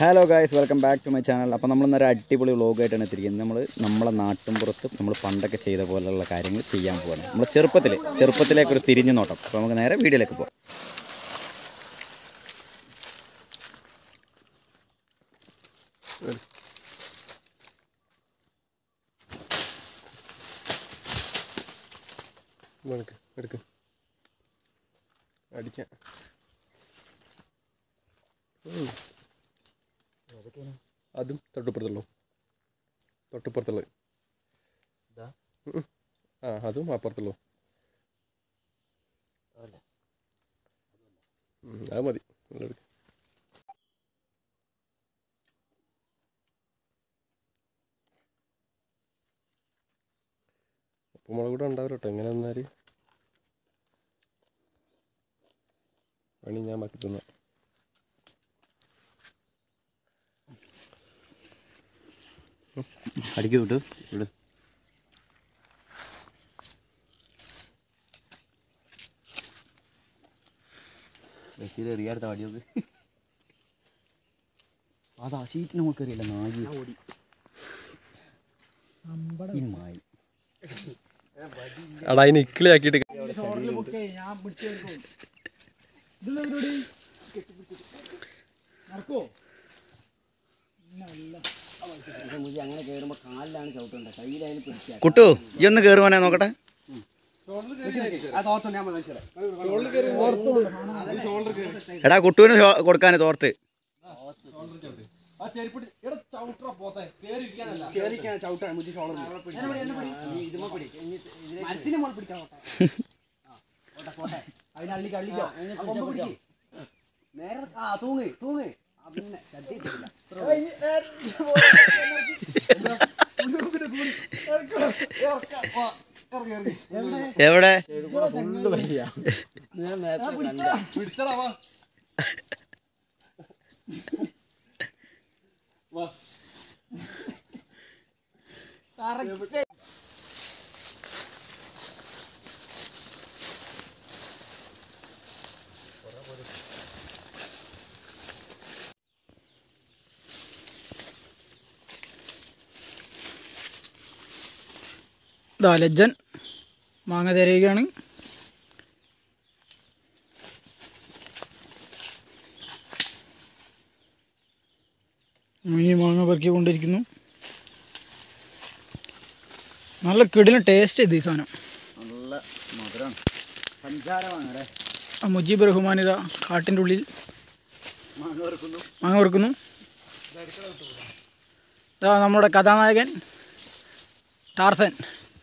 Hello guys welcome back to my channel അപ്പോൾ നമ്മൾ ഇന്നൊരു അടിപൊളി വ്ളോഗായിട്ടാണ് എത്തിയിരിക്കുന്നത് നമ്മൾ നമ്മളെ നാട്ടും പുറത്ത് നമ്മൾ പണ്ടൊക്കെ ചെയ്ത പോലെയുള്ള കാര്യങ്ങൾ ചെയ്യാൻ പോവാണ് നമ്മൾ ചെറുപ്പത്തിൽ ചെറുപ്പത്തിലേക്ക് ഒരു തിരിഞ്ഞു നോട്ടം അപ്പോൾ നമുക്ക് നേരെ വീഡിയോയിലേക്ക് പോകാം എടുക്ക് എടുക്ക് അടിക്കാം ഉം. അതും തൊട്ടുപ്പുറത്തുള്ളൂ തൊട്ടുപ്പുറത്തുള്ളത് ഉം. ആ അതും അപ്പുറത്തുള്ളൂ ഉം, അത് മതി നല്ല എടുക്ക്. ഉപ്പുമുളക് കൂടെ ഉണ്ടാവില്ല കേട്ടോ എങ്ങനെ വന്നാൽ പണി ഞാൻ ബാക്കി തിന്നാം അടിക്കു വിട്ടു വിട് എറിയാടുത്ത അടിയത് അതാ ഷീറ്റിന് നമുക്കറിയില്ല നായി ഈ മായി എടാ അതിന് ഇക്കിളി ആക്കിയിട്ട് അങ്ങനെ കയറുമ്പോ കാലിലാണ് ചവിട്ടേണ്ടത് കയ്യിലായാലും പിടിക്കുക കുട്ടു ഈ ഒന്ന് കയറുവാനേ നോക്കട്ടെ എടാ കുട്ടുവിന് ഷോ- കൊടുക്കാന് തോർത്ത് മരത്തിന് മോൾ പിടിക്കണം അതിനള്ളിക്ക് അള്ളിക്കോ കൊമ്പ് പിടിക്ക് നേരെ ആ തൂങ്ങ് തൂങ്ങ് ആ, പിന്നെ ശ്രദ്ധിച്ചിട്ടില്ല എവിടെ ഇതാ ലജ്ജൻ മാങ്ങ തിരയുകയാണ് മിനി മാങ്ങ പെറുക്കിക്കൊണ്ടിരിക്കുന്നു നല്ല കിടിലൻ ടേസ്റ്റ് ചെയ്ത് ഈ സാധനം നല്ല മധുരമാണ് സഞ്ചാരമാണ് അല്ലേ ആ മുജീബ് റഹ്മാൻ ഇതാ കാട്ടിൻ്റെ ഉള്ളിൽ മാങ്ങ പെറുക്കുന്നു ഇതാ നമ്മുടെ കഥാനായകൻ ടാർസൻ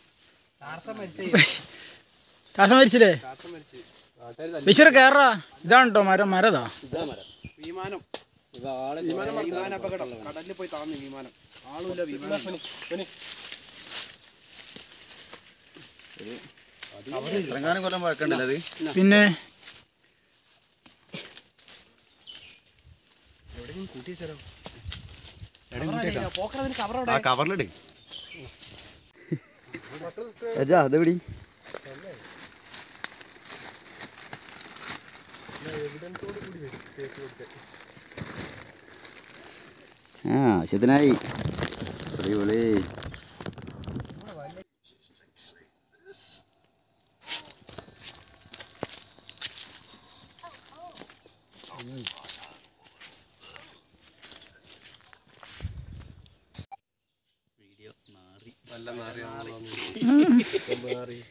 ടാർസൻ മരിച്ചില്ലേ ബഷീർ കയറാ ഇതാണ് കേട്ടോ മരം മരതാ വിമാനം വിമാന അപകടം കടലിൽ പോയി താന്നു വിമാനം ആളുമില്ല വിമാനം ഇറങ്ങാനും കൊല്ലം വഴക്കണ്ടല്ലോ അത് പിന്നെ പോക്കറതിന് കവർ ആ കവറിലിട് അജാ അതെവിടി ആ ആവശ്യത്തിനായി അടിപൊളി നല്ല നാറി കൊമ്പ് നാറി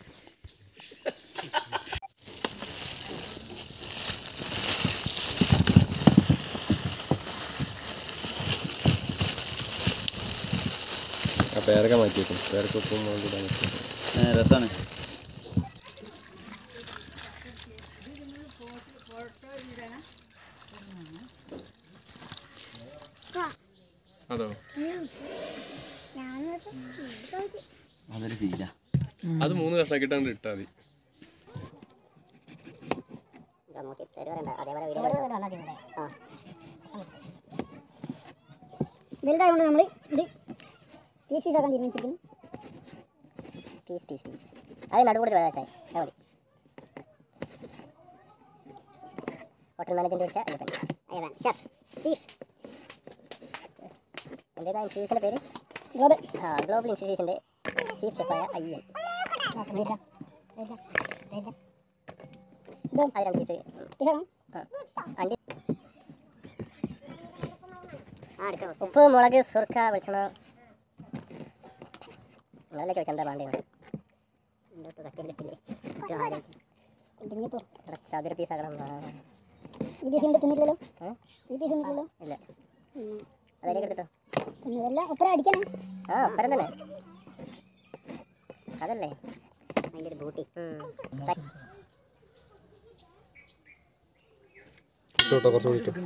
ആ പേരൊക്കെ മാറ്റി വെക്കും പേരൊക്കെ ഉപ്പും മുളകും കൂടെ വെക്കും രസമാണ് അതോ അതൊരു ഫീലാ അത് മൂന്ന് കഷ്ണാക്കിട്ടാണ് ഇട്ടാൽ മതി വലുതായതുകൊണ്ട് നമ്മൾ ഇത് പീസ് പീസ് ആക്കാൻ തീരുമാനിച്ചിരിക്കുന്നു പീസ് പീസ് പീസ് അത് നടുകൂടി പ്രകാശായി അത് മതി ഹോട്ടൽ മാനേജ്മെന്റ് വിളിച്ച അയ്യപ്പൻ അയ്യപ്പൻ ഷെഫ് ചീഫ് എന്തേതാ ഇൻസ്റ്റിറ്റ്യൂഷൻ്റെ പേര് ഗ്ലോബൽ ആ ഗ്ലോബൽ ഇൻസ്റ്റിറ്റ്യൂഷൻ്റെ ചീഫ് ഷെഫായ ഐ എൻ അത് രണ്ട് പീസ് അണ്ടി ഉപ്പ് മുളക് സുർക്ക വെളിച്ചെണ്ണ നല്ല ചോദിച്ചാൽ എന്താ വേണ്ടത് ചതുര പീസാക്കണം ഈ പീസ് ഉണ്ട് തിന്നില്ലല്ലോ ഈ പീസ് തിന്നില്ലല്ലോ ഇല്ല അതിലേക്ക് എടുത്തോ ഇതെല്ലാം ഒപ്പരം അടിക്കണം ആ ഒപ്പരം തന്നെ അതല്ലേ അതിൻ്റെ ഒരു ബൂട്ടി ഇട്ടോ കുറച്ചുകൂടി ഇട്ടോ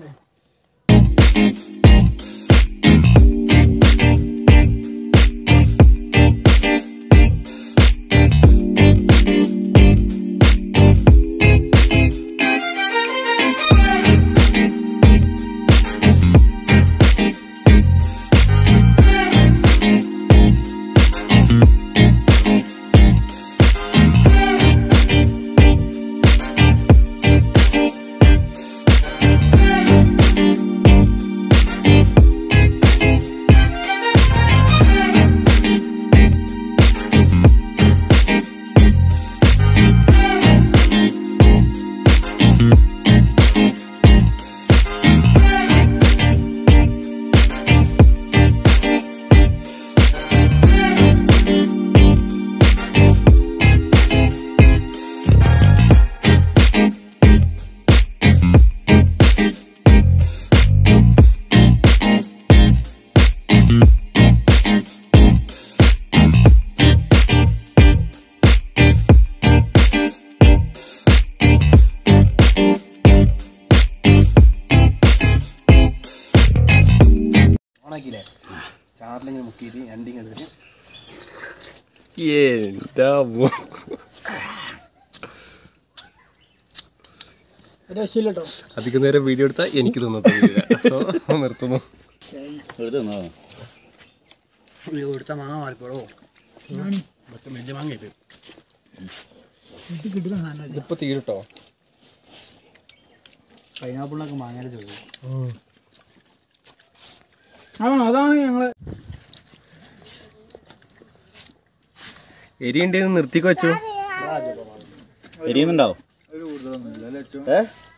ഓണാക്കിയില്ലേ ചാറിലിങ്ങനെ മുക്കിയിട്ട് രണ്ടിങ് എടുത്തിട്ട് എൻ്റെ അമ്മോ. രക്ഷയില്ല കേട്ടോ അധികം നേരം വീഡിയോ എടുത്താൽ എനിക്ക് തോന്നത്തില്ല സോ നിർത്തുന്നു എടുത്ത മാങ്ങ മാറിക്കോളോ മറ്റേ വലിയ മാങ്ങ ഇത് ഇത് കിട്ടുന്ന സാധനം ഇതിപ്പോൾ തീരുട്ടോ പൈനാപ്പിളിനൊക്കെ മാങ്ങാൻ ചോദിക്കും അതാണ് അതാണ് ഞങ്ങള് എരി ഉണ്ടെന്ന് നിർത്തിക്കോ വെച്ചു എരിയുന്നുണ്ടാവും ഏ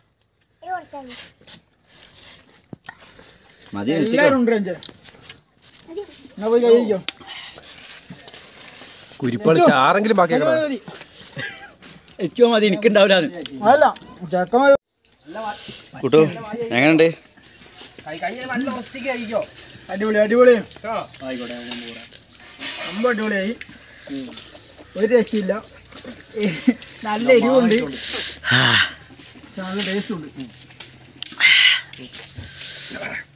മതി നിർത്തിക്കോ. എല്ലാവരും ഉണ്ട് രഞ്ജൻ എന്നാ പോയി കഴിക്കോ കുരിപ്പാണ് ചാറെങ്കിലും ബാക്കിയാക്കണം ഏറ്റവും മതി എനിക്കുണ്ടാവില്ല അതല്ല ചക്കമ കുട്ടു എങ്ങനെയുണ്ട് കൈ കൈ നല്ല വൃത്തിക്ക് കഴിക്കോ അടിപൊളി അടിപൊളി ரொம்ப അടിപൊളിയായി ഒരു രക്ഷയില്ല നല്ല എരിവുണ്ട് നല്ല ടേസ്റ്റ് ഉണ്ട്